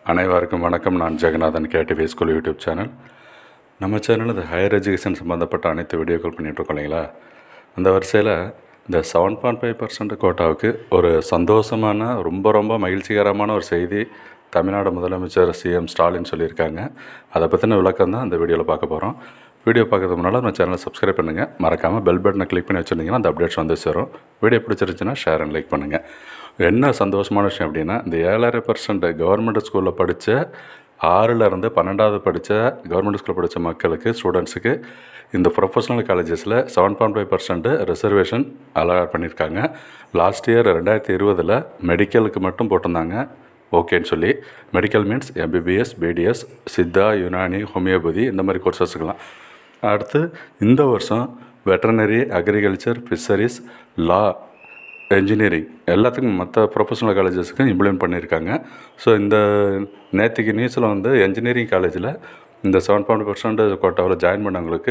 அனைவருக்கும் வணக்கம் நான் Jagannathan KTV school YouTube channel நம்ம சேனல் இந்த ஹையர் எஜுகேஷன் சம்மந்தப்பட்ட அனைத்து வீடியோக்கள் பண்ணிகிட்ருக்கோம் இல்லைங்களா அந்த வரிசையில் இந்த செவன் பாயிண்ட் ஃபைவ் பர்சன்ட் கோட்டாவுக்கு ஒரு சந்தோஷமான ரொம்ப ரொம்ப மகிழ்ச்சிகரமான ஒரு செய்தி தமிழ்நாடு முதலமைச்சர் சிஎம் ஸ்டாலின் சொல்லியிருக்காங்க அதை பற்றின விளக்கம் தான் இந்த வீடியோவில் பார்க்க போகிறோம் வீடியோ பார்க்கறதுக்கு முன்னால் நம்ம சேனலை சப்ஸ்கிரைப் பண்ணுங்கள் மறக்காமல் பெல் பட்டனை கிளிக் பண்ணி வச்சுருந்தீங்கன்னா அந்த அப்டேட்ஸ் வந்து சேரும் வீடியோ பிடிச்சிருந்துச்சுன்னா ஷேர் அண்ட் லைக் பண்ணுங்கள் என்ன சந்தோஷமான விஷயம் அப்படின்னா இந்த ஏழரை பர்சன்ட் கவர்மெண்ட் ஸ்கூலில் படித்த ஆறிலிருந்து பன்னெண்டாவது படித்த கவர்மெண்ட் ஸ்கூலில் படித்த மக்களுக்கு ஸ்டூடெண்ட்ஸுக்கு இந்த ப்ரொஃபஷனல் காலேஜஸில் seven point five percent reservation allot பண்ணியிருக்காங்க லாஸ்ட் இயர் ரெண்டாயிரத்தி இருபதில் மெடிக்கலுக்கு மட்டும் போட்டிருந்தாங்க ஓகேன்னு சொல்லி medical means MBBS BDS Siddha Unani homeopathy இந்த மாதிரி கோர்சஸுக்கெல்லாம் அடுத்து இந்த வருஷம் veterinary agriculture fisheries law engineering எல்லாத்துக்கும் மற்ற ப்ரொஃபஷனல் காலேஜஸுக்கும் இம்ப்ளிமெண்ட் பண்ணியிருக்காங்க ஸோ இந்த நேற்றுக்கு நியூஸில் வந்து என்ஜினியரிங் காலேஜில் இந்த செவன் பாயிண்ட் பர்சன்ட் கோட்டாவில் ஜாயின் பண்ணவங்களுக்கு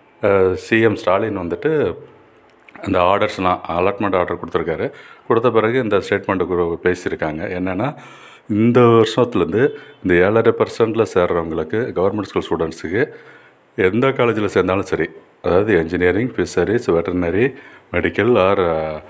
சிஎம் ஸ்டாலின் வந்துட்டு அந்த ஆர்டர்ஸ்லாம் அலாட்மெண்ட் ஆர்டர் கொடுத்துருக்காரு கொடுத்த பிறகு இந்த ஸ்டேட்மெண்ட்டு பேசியிருக்காங்க என்னென்னா இந்த வருஷத்துலேருந்து இந்த ஏழரை பர்சன்டில் சேர்றவங்களுக்கு கவர்மெண்ட் ஸ்கூல் ஸ்டூடெண்ட்ஸுக்கு எந்த காலேஜில் சேர்ந்தாலும் சரி அதாவது engineering fisheries veterinary medical or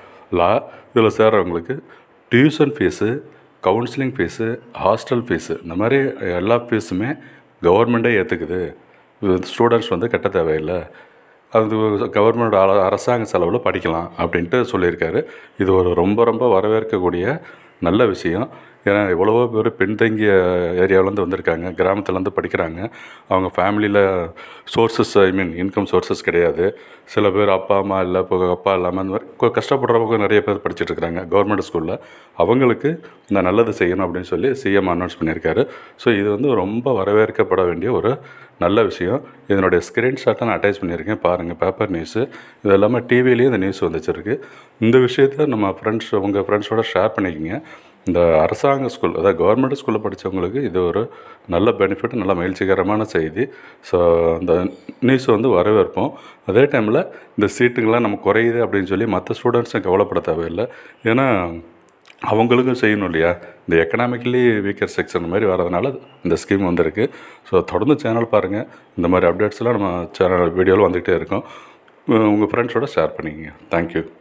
law இதில் சேர்றவங்களுக்கு tuition fees counselling fees hostel fees இந்த மாதிரி எல்லா ஃபீஸுமே கவர்மெண்ட்டே ஏற்றுக்குது ஸ்டூடெண்ட்ஸ் வந்து கட்ட தேவையில்லை அது கவர்மெண்ட் அரசாங்க செலவில் படிக்கலாம் அப்படின்ட்டு சொல்லியிருக்காரு இது ஒரு ரொம்ப ரொம்ப வரவேற்கக்கூடிய நல்ல விஷயம் ஏன்னா எவ்வளவோ பேர் பின்தங்கிய ஏரியாவிலேருந்து வந்திருக்காங்க கிராமத்துலேருந்து படிக்கிறாங்க அவங்க ஃபேமிலியில் sources I mean income sources கிடையாது சில பேர் அப்பா அம்மா இல்லை இப்போ அப்பா இல்லாமல் அந்த மாதிரி கஷ்டப்படுறவங்க நிறைய பேர் படிச்சுட்டு இருக்கிறாங்க கவர்மெண்ட் ஸ்கூலில் அவங்களுக்கு இந்த நல்லது செய்யணும் அப்படின்னு சொல்லி சிஎம் அனௌன்ஸ் பண்ணியிருக்காரு ஸோ இது வந்து ரொம்ப வரவேற்கப்பட வேண்டிய ஒரு நல்ல விஷயம் இதனுடைய ஸ்க்ரீன்ஷாட்டை நான் அட்டாச் பண்ணியிருக்கேன் பாருங்கள் பேப்பர் நியூஸு இது எல்லாமே டிவிலேயும் இந்த நியூஸ் வந்துச்சிருக்கு இந்த விஷயத்த நம்ம ஃப்ரெண்ட்ஸ் உங்கள் ஃப்ரெண்ட்ஸோட ஷேர் பண்ணிக்கோங்க இந்த அரசாங்க ஸ்கூல் அதாவது கவர்மெண்ட் ஸ்கூலில் படித்தவங்களுக்கு இது ஒரு நல்ல பெனிஃபிட் நல்ல மகிழ்ச்சிகரமான செய்தி ஸோ அந்த நியூஸ் வந்து வரவேற்போம் அதே டைமில் இந்த சீட்டுங்கள்லாம் நம்ம குறையுது அப்படின்னு சொல்லி மற்ற ஸ்டூடெண்ட்ஸும் கவலைப்பட தேவையில்லை ஏன்னா அவங்களுக்கும் செய்யணும் இல்லையா இந்த எக்கனாமிக்கலி வீக்கர் செக்ஷன் மாதிரி வரதுனால இந்த ஸ்கீம் வந்திருக்கு ஸோ தொடர்ந்து சேனல் பாருங்கள் இந்த மாதிரி அப்டேட்ஸ்லாம் நம்ம சேனல் வீடியோவில் வந்துகிட்டே இருக்கோம் உங்கள் ஃப்ரெண்ட்ஸோட ஷேர் பண்ணிக்கங்க தேங்க்யூ